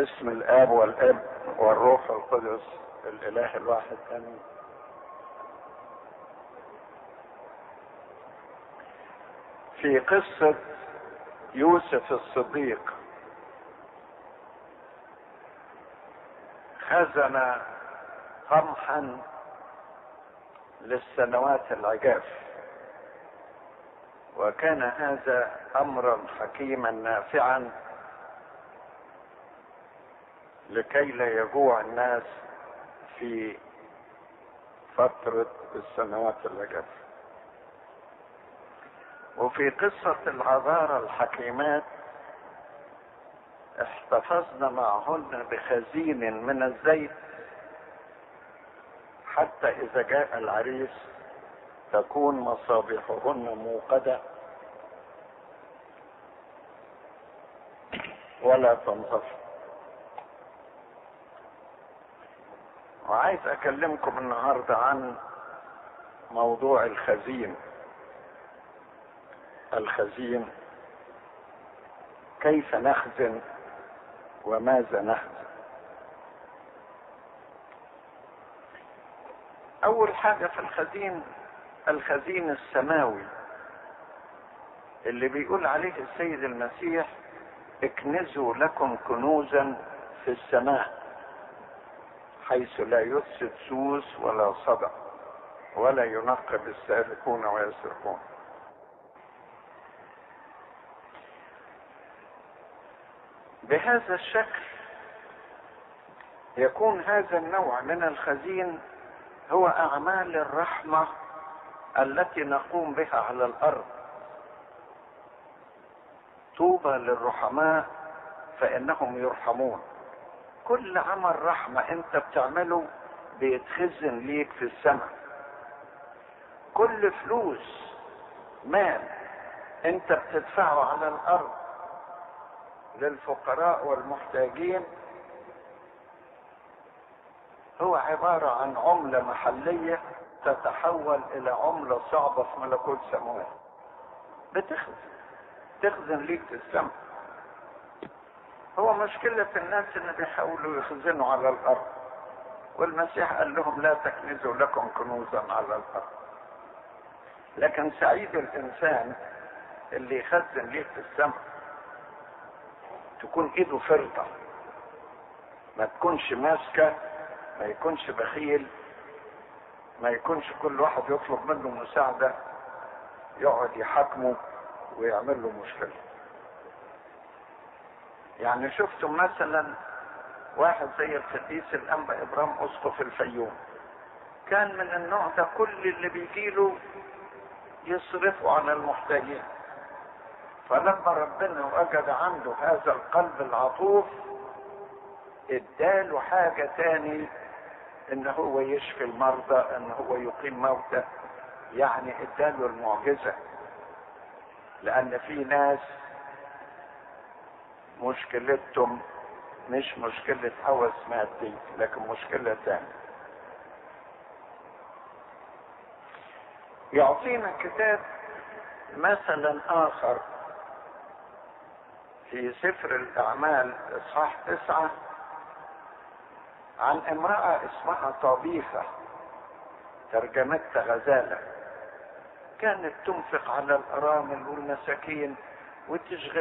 باسم الاب والاب والروح القدس الاله الواحد امين في قصة يوسف الصديق خزن قمحا للسنوات العجاف وكان هذا امرا حكيما نافعا لكي لا يجوع الناس في فترة السنوات العجاف وفي قصة العذارى الحكيمات احتفظن معهن بخزين من الزيت حتى اذا جاء العريس تكون مصابيحهن موقدة ولا تنطفئ وعايز اكلمكم النهاردة عن موضوع الخزين الخزين كيف نخزن وماذا نخزن اول حاجة في الخزين الخزين السماوي اللي بيقول عليه السيد المسيح اكنزوا لكم كنوزا في السماء حيث لا يفسد سوس ولا صدع ولا ينقب السارقون ويسرقون بهذا الشكل يكون هذا النوع من الخزين هو اعمال الرحمه التي نقوم بها على الارض طوبى للرحماء فانهم يرحمون كل عمل رحمه انت بتعمله بيتخزن ليك في السماء كل فلوس مال انت بتدفعه على الارض للفقراء والمحتاجين هو عبارة عن عملة محلية تتحول إلى عملة صعبة في ملكوت سماوات بتخزن تخزن ليك في السماء هو مشكلة الناس اللي بيحاولوا يخزنوا على الأرض والمسيح قال لهم لا تكنزوا لكم كنوزا على الأرض لكن سعيد الإنسان اللي يخزن ليه في السماء تكون ايده فرطة ما تكونش ماسكة ما يكونش بخيل ما يكونش كل واحد يطلب منه مساعدة يقعد يحاكمه ويعمل له مشكلة يعني شفتم مثلا واحد زي القديس الانبا ابرام اسقف الفيوم كان من النوع ده كل اللي بيجيله يصرفه على المحتاجين فلما ربنا وجد عنده هذا القلب العطوف اداله حاجة تاني ان هو يشفي المرضى ان هو يقيم موتى يعني اداله المعجزة لان في ناس مشكلتهم مش مشكلة هوس مادي لكن مشكلة تانية يعطينا الكتاب مثلا اخر في سفر الاعمال اصحاح تسعة عن امرأة اسمها طبيخة ترجمتها غزالة كانت تنفق على الارامل والمساكين وتشغل